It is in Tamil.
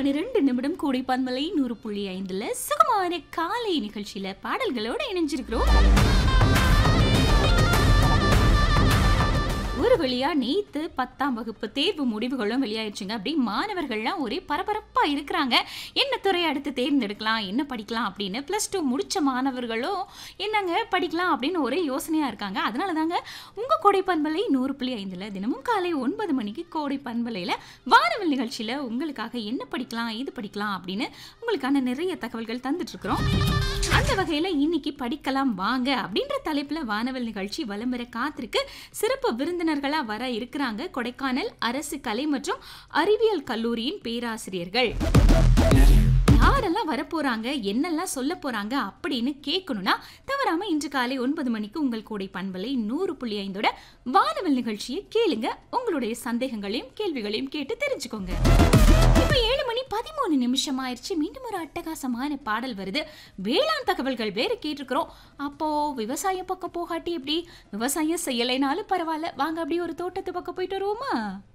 மணி ரெண்டு நிமிடம் கூடை பன்மலை நூறு புள்ளி ஐந்துல சுகமான காலை நிகழ்ச்சியில பாடல்களோட இணைஞ்சிருக்கிறோம் ஒரு வழியா நேத்து பத்தாம் வகுப்பு தேர்வு முடிவுகளும் வெளியாயிடுச்சுங்க அப்படி மாணவர்கள்லாம் ஒரே பரபரப்பா இருக்கிறாங்க என்ன துறை அடுத்து தேர்ந்தெடுக்கலாம் என்ன படிக்கலாம் அப்படின்னு ப்ளஸ் டூ முடிச்ச மாணவர்களும் என்னங்க படிக்கலாம் அப்படின்னு ஒரே யோசனையா இருக்காங்க அதனால தாங்க உங்க கோடை பண்பலை நூறு புள்ளி ஐந்துல தினமும் காலை ஒன்பது மணிக்கு கோடை பண்பலையில வானவில் நிகழ்ச்சியில உங்களுக்காக என்ன படிக்கலாம் இது படிக்கலாம் அப்படின்னு உங்களுக்கான நிறைய தகவல்கள் தந்துட்டு இருக்கிறோம் அந்த வகையில இன்னைக்கு படிக்கலாம் வாங்க அப்படின்ற தலைப்புல வானவில் நிகழ்ச்சி வலம் வர காத்திருக்கு சிறப்பு விருந்தினர்களா வர இருக்கிறாங்க கொடைக்கானல் அரசு கலை மற்றும் அறிவியல் கல்லூரியின் பேராசிரியர்கள் யாரெல்லாம் வரப்போறாங்க என்னெல்லாம் சொல்ல போறாங்க அப்படின்னு கேட்கணும்னா தவறாம இன்று காலை ஒன்பது மணிக்கு உங்கள் கூடை பண்பலை நூறு புள்ளி ஐந்தோட வானவில் நிகழ்ச்சியை கேளுங்க உங்களுடைய சந்தேகங்களையும் கேள்விகளையும் கேட்டு தெரிஞ்சுக்கோங்க இப்போ ஏழு மணி பதிமூணு நிமிஷம் ஆயிடுச்சு மீண்டும் ஒரு அட்டகாசமான பாடல் வருது வேளாண் தகவல்கள் வேற கேட்டிருக்கிறோம் அப்போ விவசாயம் பக்கம் போகாட்டி எப்படி விவசாயம் செய்யலைனாலும் பரவாயில்ல வாங்க அப்படியே ஒரு தோட்டத்து பக்கம் போயிட்டு வருவோமா